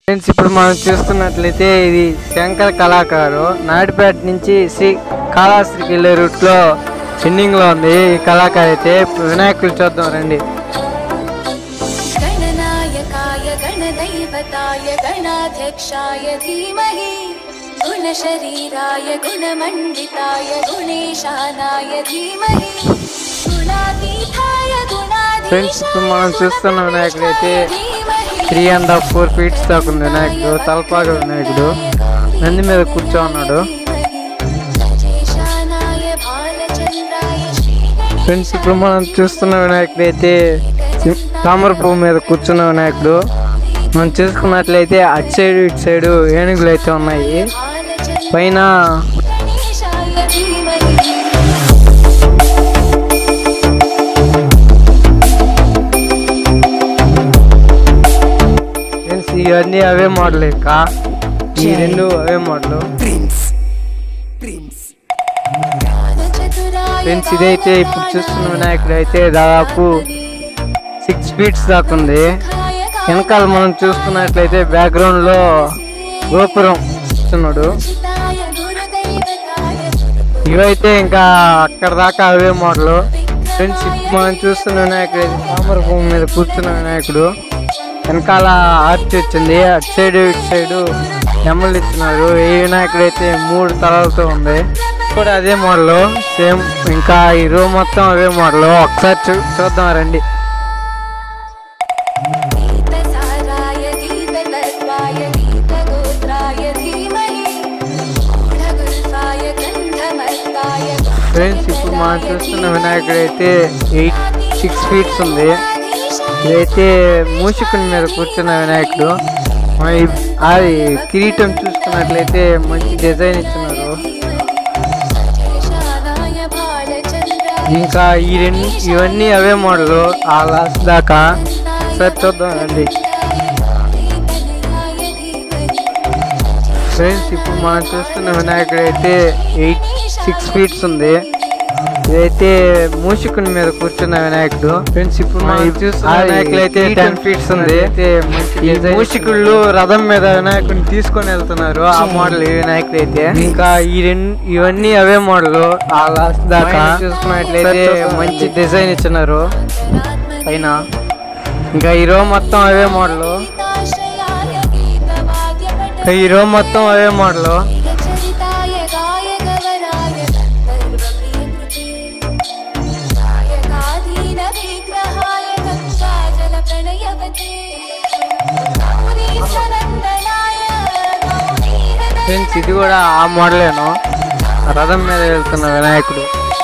friends ఇప్పుడు మనం చూస్తున్నట్లయితే ఇది శంకర్ కళాకారు నాయుడుపేట నుంచి శ్రీ కాళాస్త్రికి వెళ్ళే రూట్లో ఎండింగ్ లో ఉంది ఈ కళాకారు అయితే ఇప్పుడు వినాయకులు చూద్దాం రండి गणनायकाय गणदैवताय गणाध्यक्षाय धीमहि गुणशरीराय गुणमण्डिताय गुणेशानाय धीमहि गुणातीताय ఫ్రెండ్స్ ఇప్పుడు మనం చూస్తున్న వినాయకుడు అయితే धीमहि three and half four feets దాకా ఉంది వినాయకుడు తలపాగ వినాయకుడు నంది మీద కూర్చో ఉన్నాడు गजेशानाय भालचन्द्राय श्रीगणेशाय ఫ్రెండ్స్ ఇప్పుడు మనం చూస్తున్న వినాయకుడు అయితే సి- తామర పువ్వు మీద కూర్చున్న వినాయకుడు మనం చూసుకున్నట్లయితే అటు సైడ్ ఇటు సైడ్ ఏనుగులు అయితే ఉన్నాయి भालचन्द्राय పైన गणेशाय धीमहि ఫ్రెండ్స్ ఇవన్నీ అవే మోడల్ ఇక ఈ రెండు అవే మోడల్ ఫ్రెండ్స్ ఇదైతే ఇప్పుడు చూస్తున్న వినాయకుడు అయితే దాదాపు సిక్స్ ఫీట్స్ దాకా ఉంది వెనకాల మనం చూసుకున్నట్లయితే బ్యాక్గ్రౌండ్ లో గోపురం చూస్తున్నాడు ఇవైతే ఇంకా అక్కడ దాకా అవే మోడల్ ఫ్రెండ్స్ ఇప్పుడు మనం చూస్తున్న వినాయకుడు అయితే తామర పువ్వు మీద కూర్చున్న వినాయకుడు వెనకాల ఆర్చ్ వచ్చింది అటు సైడ్ ఇటు సైడ్ నెమ్మలు ఇచ్చినారు ఈ వినాయకుడు అయితే మూడు తలలతో ఉంది కూడా అదే మోడల్ సేమ్ ఇంకా ఈ రూమ్ మొత్తం అవే మోడల్ ఒకసారి చూ చూద్దాం రండి गीतसाराय गीततत्त्वाय गीतगोत्राय धीमहि गूढगुल्फाय गन्धमस्ताय ఫ్రెండ్స్ ఇప్పుడు మనం చూస్తున్న వినాయకుడు అయితే ఎయిట్ సిక్స్ ఫీట్స్ ఉంది ఇదైతే మూషికుని మీద కూర్చున్న వినాయకుడు మన ఈ- అది కిరీటం చూసుకున్నట్లయితే మంచి డిజైన్ ఇచ్చినారు गजेशानाय भालचन्द्राय ఇంకా ఈ రెండు ఇవన్నీ అవే మోడల్ ఆ లాస్ట్ దాకా సరే చూద్దాం రండి गणनाय धीमहि ఫ్రెండ్స్ ఇప్పుడు మనం చూస్తున్న వినాయకుడు అయితే ఎయిట్ సిక్స్ ఫీట్స్ ఉంది ఇదైతే మూషికుని మీద కూర్చున్న వినాయకుడు ఫ్రెండ్స్ ఇప్పుడు మనం చూస్తున్న వినాయకుడు అయితే టెన్ ఫీట్స్ ఉంది ఈ మూషికుళ్ళు రథం మీద వినాయకుడిని తీసుకొని వెళ్తున్నారు ఆ మోడల్ ఈ వినాయకుడు అయితే ఇంకా ఈ రెండు ఇవన్నీ అవే మోడల్ ఆ లాస్ట్ దాకా చూసుకున్నట్లయితే మంచి డిజైన్ ఇచ్చినారు పైన ఇంకా ఈ రో మొత్తం అవే మోడల్ गीताश्रयाय गीतवाद्यपट ఈ రో మొత్తం అవే మోడల్ चरिताय गायकवराय सर्वप्रियकृते गायकाधीनविग्रहाय गङ्गाजलप्रणयवते गौरीसनन्दनाय गौरीहृदय ఫ్రెండ్స్ ఇది కూడా ఆ మోడలేను రథం మీద వెళ్తున్న వినాయకుడు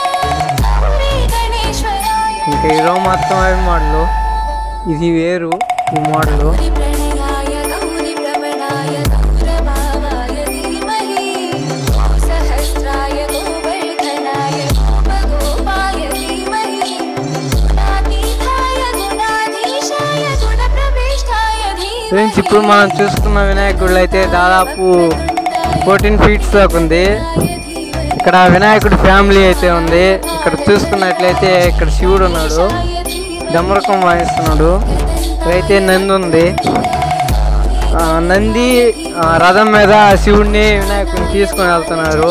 गणेश्वराय ఇంకా ఈ రో మొత్తం అవే మోడల్ ఇది వేరు ఈ మోడల్ गौरीप्रणयाय गौरीप्रवणाय गौरभावाय धीमहि सहस्राय गोवर्धनाय गोपगोपाय धीमहि गुणातीताय गुणाधीशाय गुणप्रविष्टाय धीमहि ఫ్రెండ్స్ ఇప్పుడు మనం చూసుకున్న వినాయకుడు అయితే దాదాపు ఫోర్టీన్ ఫీట్స్ దాకా ఉంది ఇక్కడ వినాయకుడి ఫ్యామిలీ అయితే ఉంది ఇక్కడ చూసుకున్నట్లయితే ఇక్కడ శివుడు ఉన్నాడు డమరకం వాయిస్తున్నాడు ఇక్కడైతే నంది ఉంది ఆ, నంది ఆ, రథం మీద శివుడిని వినాయకుడిని తీసుకొని వెళ్తున్నారు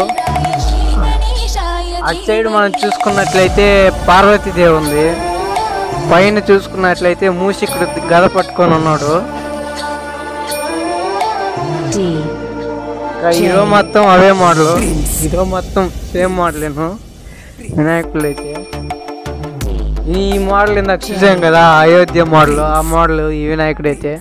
అటు సైడ్ మనం చూసుకున్నట్లయితే పార్వతీదేవి ఉంది పైన చూసుకున్నట్లయితే మూషికుడు గద పట్టుకొని ఉన్నాడు ఇంకా హీరో మొత్తం అవే మోడల్ హీరో మొత్తం సేమ్ మోడలేను వినాయకుడు అయితే ఈ మోడల్ ఇందాక చూసాం కదా అయోధ్య మోడల్ ఆ మోడల్ ఈ వినాయకుడు అయితే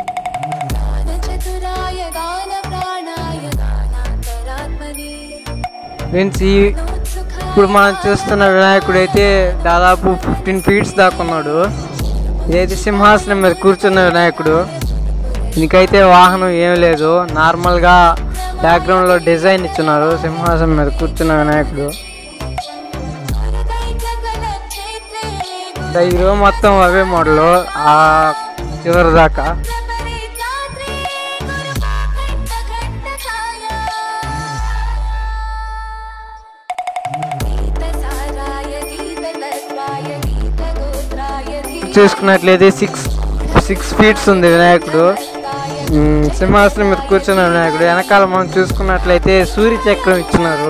चतुराय गानप्राणाय गानान्तरात्मने ఫ్రెండ్స్ ఈ ఇప్పుడు మనం చూస్తున్న వినాయకుడు అయితే దాదాపు ఫిఫ్టీన్ ఫీట్స్ దాకా ఉన్నాడు ఇదైతే సింహాసనం మీద కూర్చున్న వినాయకుడు దీనికైతే వాహనం ఏం లేదు నార్మల్గా బ్యాక్గ్రౌండ్లో డిజైన్ ఇచ్చున్నారు సింహాసనం మీద కూర్చున్న వినాయకుడు ఇంకా ఈ రో మొత్తం అవే మోడల్ ఆ చివరి దాకా చూసుకున్నట్లయితే సిక్స్ సిక్స్ ఫీట్స్ ఉంది వినాయకుడు ఉమ్, సింహాసనం మీద కూర్చున్న వినాయకుడు వెనకాల మనం చూసుకున్నట్లయితే సూర్య చక్రం ఇచ్చినారు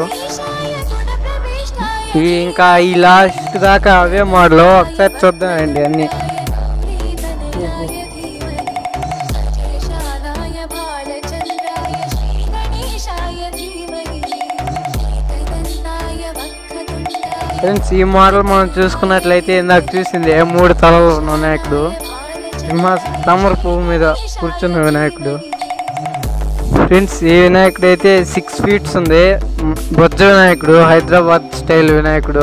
ఇవి ఇంకా ఈ లాస్ట్ దాకా అవే మోడల్ ఒకసారి చూద్దామండి అన్ని प्रीतनयाय धीमहि सजेशानाय बालचन्द्राय श्रीगणेशाय धीमहि एकदन्ताय वक्रतुण्डाय ఫ్రెండ్స్ ఈ మోడల్ మనం చూసుకున్నట్లయితే ఇందాక చూసింది మూడు తలలు ఉన్న వినాయకుడు సింహ తామర పువ్వు మీద కూర్చున్న వినాయకుడు ఫ్రెండ్స్ ఈ వినాయకుడు అయితే సిక్స్ ఫీట్స్ ఉంది మ్, బొజ్జ వినాయకుడు హైదరాబాద్ స్టైల్ వినాయకుడు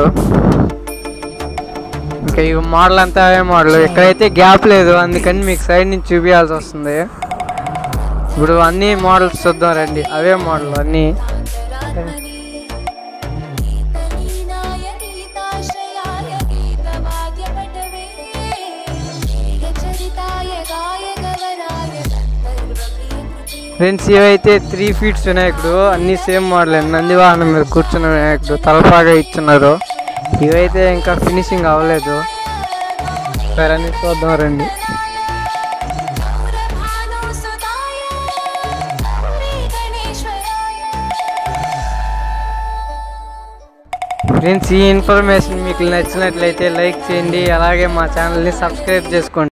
ఇంకా ఈ మోడల్ అంతా అవే మోడల్ ఇక్కడైతే గ్యాప్ లేదు అందుకని మీకు సైడ్ నుంచి చూపించాల్సి వస్తుంది ఇప్పుడు అన్ని మోడల్స్ చూద్దాం రండి అవే మోడల్ అన్నీ गीतलीनाय गीताश्रयाय गीतवाद्यपटवे गीतचरिताय गायकवराय गन्धर्वप्रियकृते ఫ్రెండ్స్ ఇవైతే త్రీ ఫీట్స్ వినాయకుడు అన్ని సేమ్ మోడల్ నంది వాహనం మీద కూర్చున్న వినాయకుడు తలపాగా ఇచ్చున్నారు ఇవైతే ఇంకా ఫినిషింగ్ అవ్వలేదు సరే అన్ని చూద్దాం రండి गौरभानुसुताय श्रीगणेश्वराय ఫ్రెండ్స్ ఈ ఇన్ఫర్మేషన్ మీకు నచ్చినట్లయితే లైక్ చేయండి అలాగే మా ఛానల్ని సబ్స్క్రైబ్ చేసుకోండి